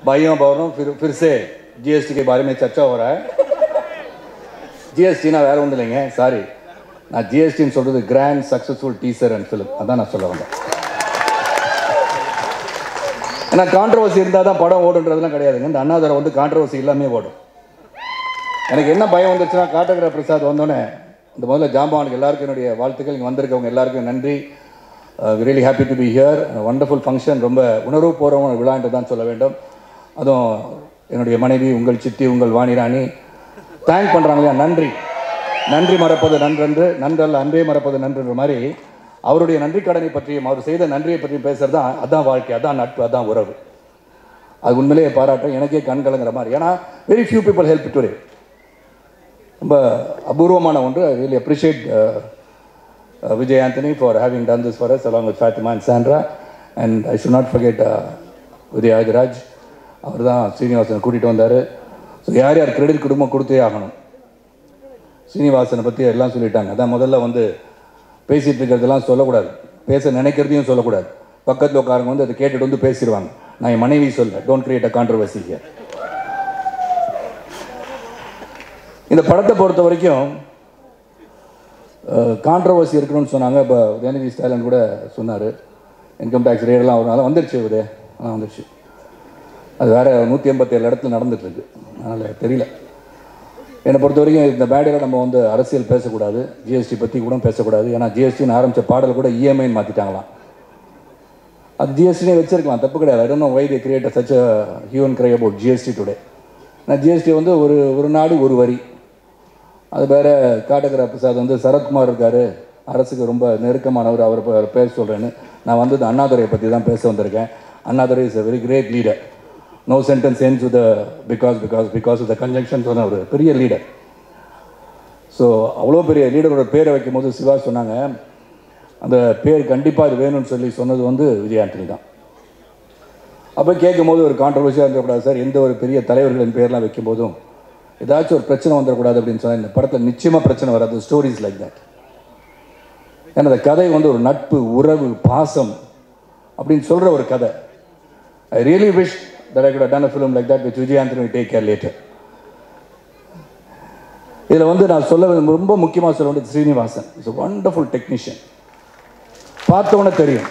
भाइयों बहनों फिर फिर से जीएसटी के बारे में चर्चा हो रहा है ஜிஎஸ்டினா வேற ஒன்றும் இல்லைங்க சாரி நான் ஜிஎஸ்டின்னு சொல்றது grand successful teaser and film அதான் நான் சொல்ல வந்தேன் ஏன்னா கான்ட்ரவர்சி இருந்தால் தான் படம் ஓடுன்றதுலாம் கிடையாதுங்க இந்த அண்ணாதுரை வந்து கான்ட்ரவர்சி இல்லாமே ஓடும் எனக்கு என்ன பயம் வந்துச்சுன்னா காட்டகர பிரசாத் வந்தோடனே இந்த முதல்ல ஜாம்பவானுக்கு எல்லாருக்கும் என்னுடைய வாழ்த்துக்கள் இங்கே வந்திருக்கவங்க எல்லாருக்கும் நன்றி really happy to be here wonderful function ரொம்ப உணர்வு போகிறவங்க விழா என்று தான் சொல்ல வேண்டும் அதுவும் என்னுடைய மனைவி உங்கள் சித்தி உங்கள் வாணிராணி தேங்க் பண்ணுறாங்க இல்லையா நன்றி நன்றி மறப்பது நன்றென்று நன்றல்ல அன்பே மறப்பது நன்றுன்ற மாதிரி அவருடைய நன்றி கடனை பற்றியும் அவர் செய்த நன்றியை பற்றியும் பேசுறது தான் அதான் வாழ்க்கை அதான் நட்பு அதான் உறவு அது உண்மையிலேயே பாராட்டும் எனக்கே கண் கலங்குற மாதிரி ஏன்னா very few people help today ரொம்ப அபூர்வமான ஒன்று I really appreciate Vijay Antony for having done this for us along with Fathima and Sandra and I should not forget Vijay Adhiraj அவர் தான் ஸ்ரீனிவாசன் கூட்டிகிட்டு வந்தார் ஸோ யார் யார் கிரெடிட் குடும்பம் கொடுத்தே ஆகணும் சீனிவாசனை பற்றி எல்லாம் சொல்லிட்டாங்க அதான் முதல்ல வந்து பேசிகிட்டு இருக்கிறதெல்லாம் சொல்லக்கூடாது பேச நினைக்கிறதையும் சொல்லக்கூடாது பக்கத்தில் உட்காரங்க வந்து அதை கேட்டுட்டு வந்து பேசிடுவாங்க நான் என் மனைவி சொல்ல don't create a controversy here இந்த படத்தை பொறுத்த வரைக்கும் கான்ட்ரவர்சி இருக்கணும்னு சொன்னாங்க இப்போ உதயநிதி ஸ்டாலின் கூட சொன்னார் இன்கம் டேக்ஸ் ரேடெல்லாம் அதனால வந்துருச்சு உதய ஆனால் வந்துருச்சு அது வேறு நூற்றி எண்பத்தேழு இடத்துல நடந்துட்டுருக்கு அதனால் தெரியல என்னை பொறுத்த வரைக்கும் இந்த மேடையில் நம்ம வந்து அரசியல் பேசக்கூடாது ஜிஎஸ்டி பற்றி கூட பேசக்கூடாது ஏன்னா ஜிஎஸ்டின்னு ஆரம்பித்த பாடல் கூட இஎம்ஐன்னு மாற்றிட்டாங்களாம் அது ஜிஎஸ்டினே வச்சிருக்கலாம் தப்பு கிடையாது I don't know why they create such a human cry about GST today நான் ஜிஎஸ்டி வந்து ஒரு ஒரு நாடு ஒரு வரி அது வேற காட்டகர பிரசாத் வந்து சரத்குமார் இருக்கார் அரசுக்கு ரொம்ப நெருக்கமானவர் அவர் பே- பேர் சொல்கிறேன்னு நான் வந்து அண்ணாதுரையை பற்றி தான் பேச வந்திருக்கேன் Annadurai is a very great leader no sentence ends with the because because because of the conjunction சொன்ன ஒரு பெரிய லீடர் ஸோ அவ்வளோ பெரிய லீடரோட பேரை வைக்கும் போது சிவா சொன்னாங்க அந்த பேர் கண்டிப்பாக இது வேணும்னு சொல்லி சொன்னது வந்து விஜய் ஆண்டனி தான் அப்போ கேட்கும் போது ஒரு கான்ட்ரவர்சியாக இருக்கக்கூடாது சார் எந்த ஒரு பெரிய தலைவர்களின் பேர்லாம் வைக்கும் போதும் ஏதாச்சும் ஒரு பிரச்சனை வந்துடக்கூடாது அப்படின்னு சொன்னால் இந்த படத்தில் நிச்சயமாக பிரச்சனை வராது ஸ்டோரிஸ் லைக் தட் ஏன்னா அந்த கதை வந்து ஒரு நட்பு உறவு பாசம் அப்படின்னு சொல்கிற ஒரு கதை I really wish that I could done a film like that with Vijay Antony take care later இதில் வந்து நான் சொல்ல விரும்ப- ரொம்ப முக்கியமாக சொல்ல வேண்டியது Srinivasan is a wonderful technician பார்த்தவொன்னே தெரியும்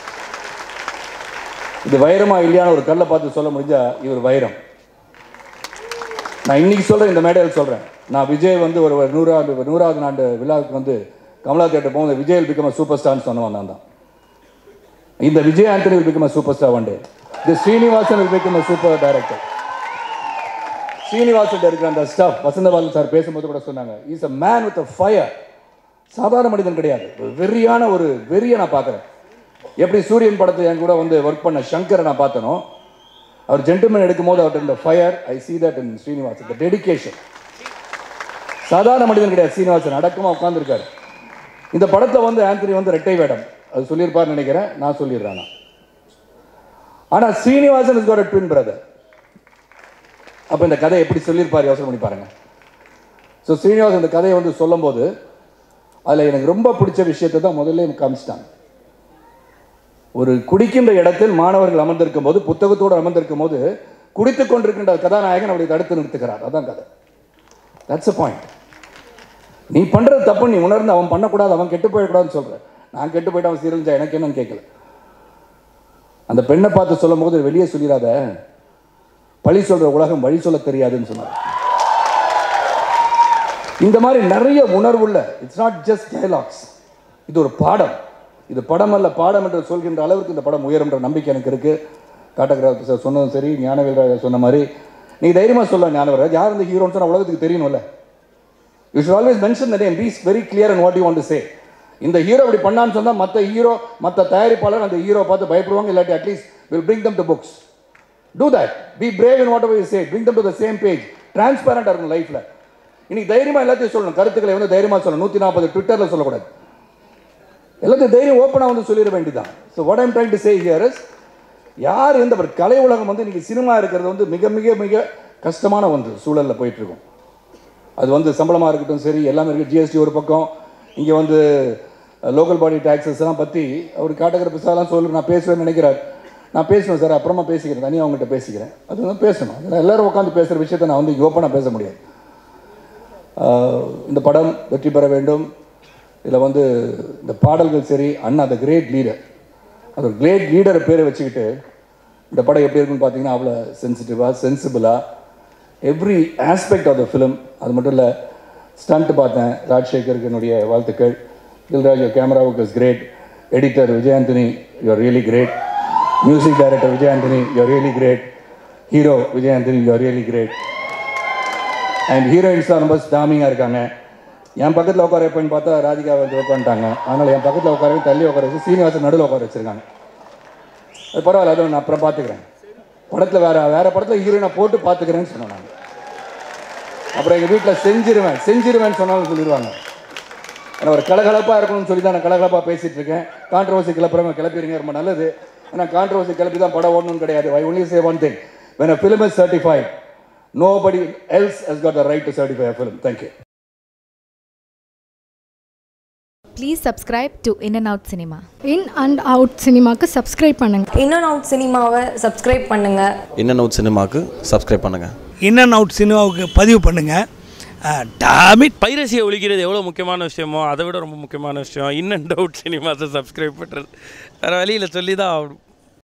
இது வைரமா இல்லையான்னு ஒரு கல்லை பார்த்து சொல்ல முடிஞ்சா இவர் வைரம் நான் இன்னைக்கு சொல்றேன் இந்த மேடையில் சொல்றேன் நான் விஜய் வந்து ஒரு ஒரு நூறாவது நூறாவது ஆண்டு விழாவுக்கு வந்து கமலா தேட்டர் போகும்போது Vijay will become a super ஸ்டார்னு சொன்னவன் நான் தான் இந்த Vijay Antony will become a super star one day the Srinivasan will become a super director Srinivasan இருக்கிற அந்த ஸ்டாஃப் வசந்தபாலன் சார் பேசும்போது கூட சொன்னாங்க is a man with a fire சாதாரண மனிதன் கிடையாது ஒரு வெறியான ஒரு வெறியை நான் பார்க்குறேன் எப்படி சூரியன் படத்தை என் கூட வந்து ஒர்க் பண்ண சங்கரை நான் பார்த்தனோ அவர் ஜென்டில்மேன் எடுக்கும்போது அவர்கிட்ட இந்த fire I see that in Srinivasan the dedication சாதாரண மனிதன் கிடையாது ஸ்ரீனிவாசன் அடக்கமாக உட்காந்துருக்காரு இந்த படத்தை வந்து ஆந்தனி வந்து ரெட்டை வேடம் அது சொல்லியிருப்பார்னு நினைக்கிறேன் நான் சொல்லிடுறேன் நான். ஆனா Srinivasan is got a twin brother அப்போ இந்த கதை எப்படி சொல்லியிருப்பார் யோசனை பண்ணி பாருங்க ஸோ ஸ்ரீனிவாசன் இந்த கதையை வந்து சொல்லும்போது அதில் எனக்கு ரொம்ப பிடிச்ச விஷயத்தை தான் முதல்ல காமிச்சிட்டாங்க ஒரு குடிக்கின்ற இடத்தில் மாணவர்கள் அமர்ந்திருக்கும் போது புத்தகத்தோடு அமர்ந்திருக்கும் போது குடித்துக் கொண்டிருக்கின்ற கதாநாயகன் அவரை தடுத்து நிறுத்துகிறார் அதான் கதை தட்ஸ் அ பாயிண்ட் நீ பண்றது தப்பு நீ உணர்ந்து அவன் பண்ணக்கூடாது அவன் கெட்டு போயிடக்கூடாதுன்னு சொல்ற நான் கெட்டு போயிட்டு அவன் சீரழிஞ்சா எனக்கு என்னன்னு கேட்கல அந்த பெண்ணை பார்த்து சொல்லும் போது வெளியே சொல்லிடாத பழி சொல்ற உலகம் வழி சொல்ல தெரியாதுன்னு சொன்னார் இந்த மாதிரி நிறைய உணர்வுள்ள இட்ஸ் நாட் ஜஸ்ட் டயலாக்ஸ் இது ஒரு பாடம் இது படம் அல்ல பாடம் என்று சொல்கின்ற அளவுக்கு இந்த படம் உயரும்ன்ற நம்பிக்கை எனக்கு இருக்கு காட்டகிராஃபர் சார் சொன்னதும் சரி ஞானவேல் ராஜா சொன்ன மாதிரி நீ தைரியமா சொல்ல ஞானவராஜ் யார் இந்த ஹீரோன்னு சொன்னா உலகத்துக்கு தெரியணும்ல you should always mention the name please very clear and what you want to say இந்த ஹீரோ இப்படி பண்ணான்னு சொன்னா மற்ற ஹீரோ மற்ற தயாரிப்பாளர் அந்த ஹீரோ பார்த்து பயப்படுவாங்க இல்லாட்டி at least will bring them to books do that be brave in whatever you say bring them to the same page டிரான்ஸ்பேரண்டாக இருக்கும் லைஃப்ல இன்னைக்கு தைரியமா எல்லாத்தையும் சொல்லணும் கருத்துக்களை வந்து தைரியமா சொல்லணும் நூற்றி நாற்பது ட்விட்டரில் சொல்லக்கூடாது எல்லாத்தையும் தைரியம் ஓப்பனாக வந்து சொல்லிட வேண்டியதான் so what I'm trying to say here is யார் எந்த ஒரு கலை உலகம் வந்து இன்னைக்கு சினிமா இருக்கிறது வந்து மிக மிக மிக கஷ்டமான ஒன்று சூழலில் போயிட்டு இருக்கும் அது வந்து சம்பளமாக இருக்கட்டும் சரி எல்லாமே இருக்குது ஜிஎஸ்டி ஒரு பக்கம் இங்கே வந்து லோக்கல் பாடி டேக்ஸஸ் எல்லாம் பற்றி அவர் காட்டகர பிரசாதெல்லாம் சொல்லு நான் பேசுவேன்னு நினைக்கிறார் நான் பேசுவேன் சார் அப்புறமா பேசிக்கிறேன் தனியாக அவங்ககிட்ட பேசிக்கிறேன் அது வந்து பேசணும் ஏன்னா எல்லாரும் உட்காந்து பேசுகிற விஷயத்தை நான் வந்து ஓப்பனாக பேச முடியாது ஆஹ் இந்த படம் வெற்றி பெற வேண்டும் இதில் வந்து இந்த பாடல்கள் சரி அண்ணா அந்த கிரேட் லீடர் அது ஒரு கிரேட் லீடரை பேரை வச்சுக்கிட்டு இந்த படம் எப்படி இருக்குன்னு பார்த்தீங்கன்னா அவ்வளோ சென்சிட்டிவாக சென்சிபிளாக every aspect of the film அது மட்டும் இல்லை ஸ்டண்ட் பார்த்தேன் ராஜசேகருக்கு என்னுடைய வாழ்த்துக்கள் தில்ராஜ் கேமராவுக்கு is great editor விஜயாந்தனி you are really great music director விஜயாந்தனி you are really great hero விஜயாந்தனி you are really great and heroines தான் ரொம்ப ஸ்டாமிங்காக இருக்காங்க என் பக்கத்தில் உட்கார வைப்பேன்னு பார்த்தா ராதிகா வந்து உட்காந்துட்டாங்க அதனால் என் பக்கத்தில் உட்கார வச்சு தள்ளி உட்கார வச்சு சீனிவாசன் நடுவில் உட்கார வச்சிருக்காங்க அது பரவாயில்ல அதை நான் அப்புறம் பார்த்துக்கிறேன் படத்தில் வேற வேற படத்தில் ஹீரோயினை போட்டு பார்த்துக்கிறேன்னு சொன்னேன் நான் அப்புறம் எங்கள் வீட்டில் செஞ்சிருவேன் செஞ்சிருவேன்னு சொன்னாலும் சொல்லிடுவாங்க ஏன்னா ஒரு கலகலப்பாக இருக்கணும்னு சொல்லி தான் நான் கலகலப்பாக பேசிகிட்டு இருக்கேன் கான்ட்ரவர்சி கிளப்புறவங்க கிளப்பிடுங்க ரொம்ப நல்லது ஆனால் கான்ட்ரவர்சி கிளப்பி தான் படம் ஓடணும்னு கிடையாது I only say one thing when a film is certified nobody else has got the right to certify a film thank you Please subscribe to In and Out Cinema. In and out சினிமாக்கு subscribe பண்ணுங்கள் in and out சினிமாவை subscribe பண்ணுங்கள் in and out சினிமாவுக்கு subscribe பண்ணுங்கள் in and out சினிமாவுக்கு பதிவு பண்ணுங்கள் டாமிட் பைரசியை ஒழிக்கிறது எவ்வளோ முக்கியமான விஷயமோ அதை விட ரொம்ப முக்கியமான விஷயம் இன் அண்ட் அவுட் சினிமாஸை சப்ஸ்கிரைப் பண்ணுறது வேறு வழியில் சொல்லி தான் ஆகணும்